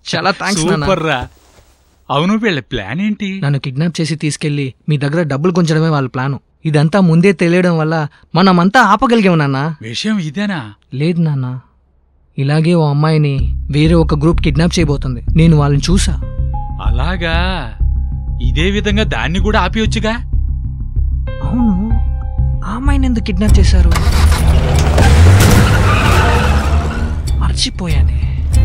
చాలా థ్యాంక్స్ నాన్న సూపర్ రా అవును వీళ్ళ ప్లాన్ ఏంటి నన్ను కిడ్నాప్ చేసి తీసుకెళ్లి మీ దగ్గర డబ్బులు గుంచడమే వాళ్ళ ప్లాను ఇదంతా ముందే తెలియడం వల్ల మనమంతా ఆపగలిగాం నాన్న విషయం ఇదేనా లేదు నాన్న ఇలాగే ఓ అమ్మాయిని వేరే ఒక గ్రూప్ కిడ్నాప్ చేయబోతుంది నేను వాళ్ళని చూసా అలాగా ఇదే విధంగా దాన్ని కూడా ఆపియొచ్చుగా అవును ఆ అమ్మాయిని ఎందుకు కిడ్నాప్ చేశారు మర్చిపోయానే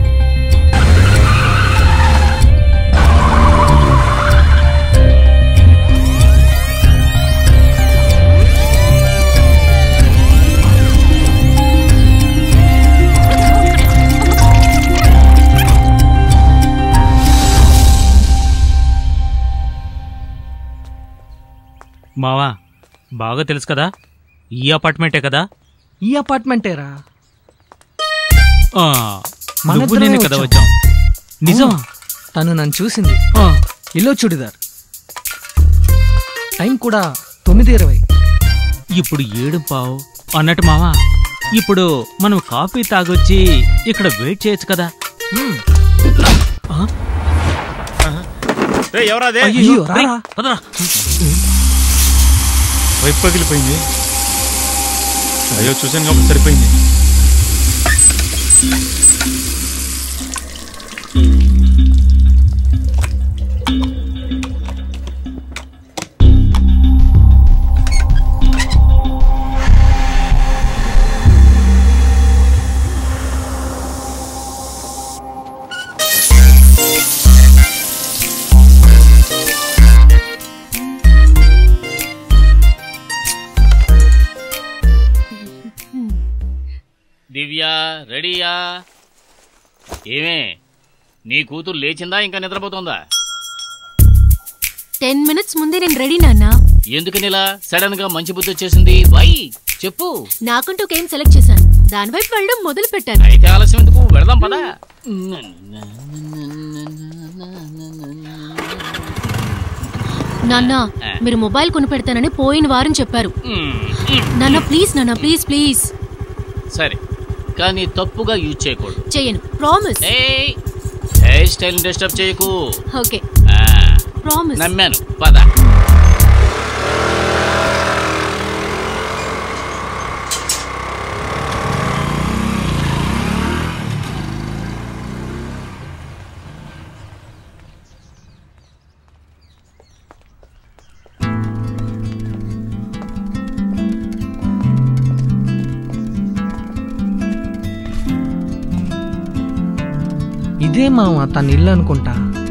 మావా బాగా తెలుసు కదా ఈ అపార్ట్మెంటే కదా ఈ అపార్ట్మెంటేరా ఆ, మన నువ్వు ఇద్దరమే నేనే కదా వచ్చాం. వచ్చాం నిజమా తను నన్ను చూసింది ఆ, ఇల్లో చూడిదార్ టైం కూడా తొమ్మిది ఇరవై ఇప్పుడు ఏడు పావు అన్నట్టు మావా ఇప్పుడు మనం కాఫీ తాగొచ్చి ఇక్కడ వెయిట్ చేయొచ్చు కదా మ్మ్. ఎవరాదే అయ్యో రేయ్, రారా పదరా. వైపు పగిలిపోయింది అయ్యో చూశాను కాబట్టి సరిపోయింది దివ్య రెడీయా ఏమే నీ కూతురు లేచిందా ఇంకా నిద్రపోతుందా టెన్ మినిట్స్ ముందే నేను రెడీ నాన్న ఎందుకని ఇలా సడన్ గా మంచి బుద్ధి వచ్చేసింది వై చెప్పు నాకంటూ గేమ్ సెలెక్ట్ చేశాను దాని వైపు వెళ్ళడం మొదలు పెట్టాను అయితే ఆలస్యం ఎందుకు వెళదాం పదా నాన్న మీరు మొబైల్ కొని పెడతానని పోయిన వారం చెప్పారు నాన్న ప్లీజ్ నాన్న ప్లీజ్ ప్లీజ్ సరే కానీ తప్పుగా యూజ్ చేయకూడదు చెయ్యను ప్రామిస్ ఏయ్ హెయిర్ స్టైల్ డిస్టర్బ్ చేయకు ఓకే ఆ, ప్రామిస్ నమ్మాను పద ఇదే మామ తన ఇల్లు అనుకుంటా